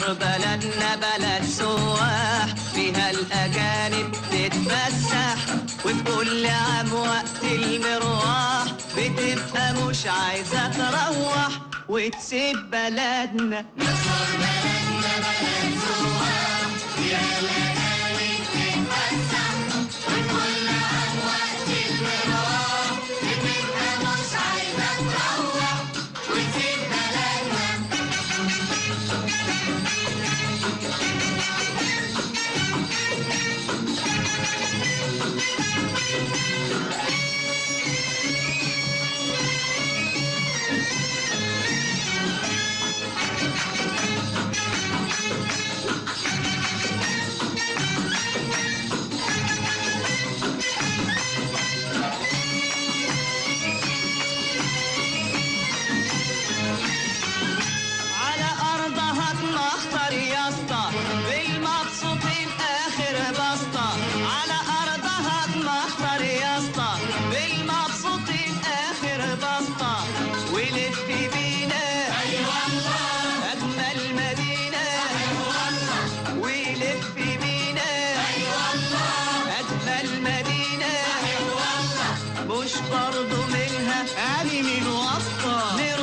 مصر بلدنا بلد سواح فيها الأجانب تتفسح وفي كل عام وقت المروح بتبقى مش عايزة تروح وتسيب بلدنا على أرضها تمخطر يا اسطى بالمبسوطين آخر بسطة على أرضها تمخطر يا اسطى بالمبسوطين آخر بسطة ولف بينا أي والله أجمل مدينة أي والله ولف بينا أي والله أجمل مدينة أي والله مش برضو منها أبي من وسطة